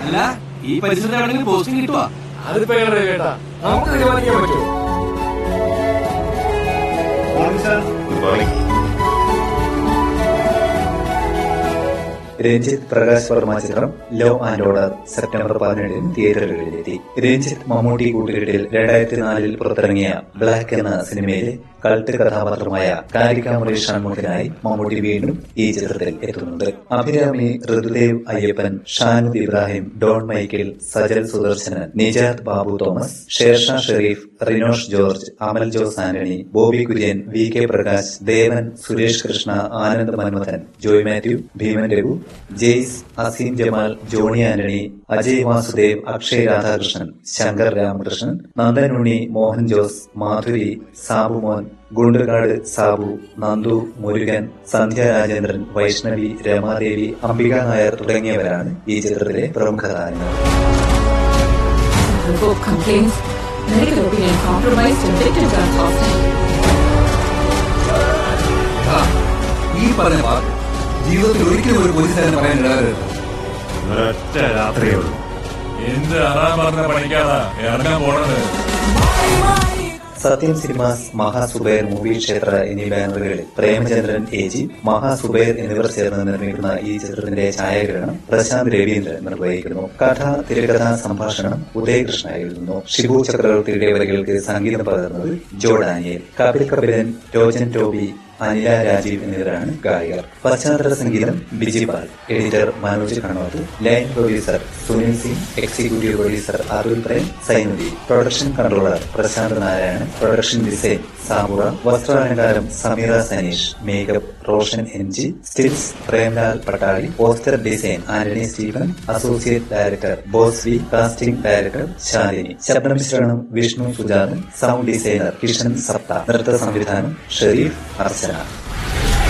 അല്ല ഈ പരിസരത്ത് എവിടെയെങ്കിലും പോസ്റ്റിംഗ് കിട്ടുവാ അതിപ്പോ എങ്ങനെ കേട്ടാ നമുക്ക് തീരുമാനിക്കാൻ പറ്റുമോ രഞ്ജിത്ത് പ്രകാശ് വർമ്മ ചിത്രം ലോ ആൻഡ് ഓർഡർ സെപ്റ്റംബർ പതിനേഴിന് തിയേറ്ററുകളിലെത്തി രഞ്ജിത്ത് മമ്മൂട്ടി കൂട്ടുകെട്ടിൽ രണ്ടായിരത്തി നാലിൽ പുറത്തിറങ്ങിയ ബ്ലാക്ക് എന്ന സിനിമയിലെ കൾട്ട് കഥാപാത്രമായ കാരിക്കാമുറി ഷൺമുഖനായി മമ്മൂട്ടി വീണ്ടും ഈ ചിത്രത്തിൽ എത്തുന്നുണ്ട് Abhirami Rithudev Ayyappan Shanud Ibrahim Don Michael Sajal Sudarshanan Nijad Babu Thomas Shersha Sherif Rinosh George Amal Jose Antony Bobby Kurian V K Prakash Devan Suresh Krishna Anand Manmathan Joy Mathew Bheeman Raghu Jaise Azeem Jamal Johny Antony Ajay Vasudev Akshay Radhakrishnan Shankar Ramakrishnan Nandan Unni Mohan Jose Madhuri Sabumon Gundukad Sabu Nandu Murugan Sandhya Rajendran Vaishnavi Ramadevi Ambika Nair തുടങ്ങിയവരാണ് ഈ ചിത്രത്തിലെ പ്രമുഖ താരങ്ങൾ Revoke complaints, medical opinion compromised and victims are hostile. ആ, ഈ പറഞ്ഞ വാക്ക് ജീവിതത്തിൽ ഒരിക്കലും ഒരു പോലീസുകാരൻ പറയാൻ ഇടവരരുത് ഒരൊറ്റ രാത്രിയേ ഉള്ളൂ എന്ത് അറാൻ പറഞ്ഞ പണിക്കാതാ ഇറങ്ങാൻ പോണത് സത്യം സിനിമാസ് മഹാസുബൈർ മൂവി ക്ഷേത്ര എന്നീ ബാനറുകളിൽ പ്രേമചന്ദ്രൻ എ ജി മഹാസുബൈർ എന്നിവർ ചേർന്ന് നിർമ്മിക്കുന്ന ഈ ചിത്രത്തിന്റെ ഛായാഗ്രഹണം പ്രശാന്ത് രവീന്ദ്രൻ നിർവഹിക്കുന്നു കഥ തിരക്കഥ സംഭാഷണം ഉദയകൃഷ്ണ എഴുതുന്നു ഷിബു ചക്രവർത്തിയുടെ വരികൾക്ക് സംഗീതം പകർന്നത് Joe Daniel Kapil Kapilan Rojan Toby Anila Rajeev എന്നിവരാണ് ഗായകർ പശ്ചാത്തല സംഗീതം Bijipal editor Manoj Kanoth line producer Sunil Singh executive producer Athul Prem Sainudi production controller Prashanth Narayanan production design Samura വസ്ത്രാലങ്കാരം Sameera Saneesh makeup Roshan N G stills Premlal Pattali poster design Antony Stephen associate director Bose V casting director Shalini ശബ്ദമിശ്രണം വിഷ്ണു സുജാതൻ സൗണ്ട് ഡിസൈനർ കിഷൻ സപ്ത നൃത്ത സംവിധാനം ഷെരീഫ് അർച്ചന